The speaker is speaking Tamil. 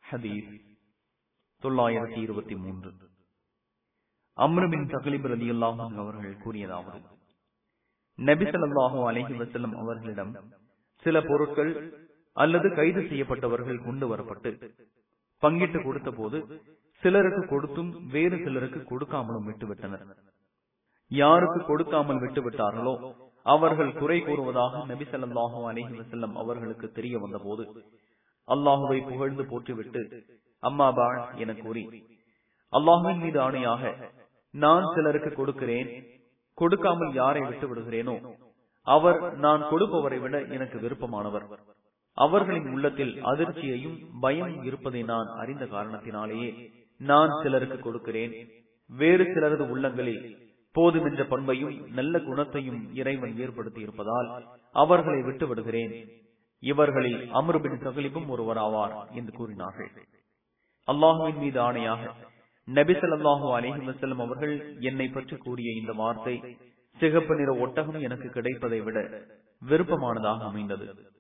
ஹதீஸ் தொள்ளாயிரத்தி இருபத்தி மூன்று அம்ருபின் தகலிப் ரதி அவர்கள் கூறியதாவது நபி ஸல்லல்லாஹு அலைஹி வஸல்லம் அவர்களிடம் சில பொருட்கள் அல்லது கைது செய்யப்பட்டவர்கள் கொண்டு வரப்பட்டு பங்கிட்டு கொடுத்த போது சிலருக்கு கொடுத்தும் வேறு சிலருக்கு கொடுக்காமலும் விட்டுவிட்டனர் யாருக்கு கொடுக்காமல் விட்டுவிட்டார்களோ அவர்கள் குறை கூறுவதாக நபி ஸல்லல்லாஹு அலைஹி வஸல்லம் அவர்களுக்கு தெரிய வந்தபோது அல்லாஹுவை புகழ்ந்து போற்றிவிட்டு அம்மாபா என கூறி அல்லாஹுவின் மீது ஆணையாக நான் சிலருக்கு கொடுக்கிறேன் கொடுக்காமல் யாரை விட்டு விடுகிறேனோ அவர் நான் கொடுப்பவரை விட எனக்கு விருப்பமானவர் அவர்களின் உள்ளத்தில் அதிர்ச்சியையும் பயம் இருப்பதை நான் அறிந்த காரணத்தினாலேயே நான் சிலருக்கு கொடுக்கிறேன் வேறு சிலரது உள்ளங்களில் போதுமென்ற பண்பையும் நல்ல குணத்தையும் இறைவன் ஏற்படுத்தி இருப்பதால் அவர்களை விட்டு விடுகிறேன் இவர்களில் அமருபின் சகலிப்பும் ஒருவராவார் என்று கூறினார்கள் அல்லாஹுவின் மீது ஆணையாக நபி ஸல்லல்லாஹு அலைஹி வஸல்லம் அவர்கள் என்னை பற்றி கூறிய இந்த வார்த்தை சிகப்பு நிற ஒட்டகம் எனக்கு கிடைப்பதை விட விருப்பமானதாக அமைந்தது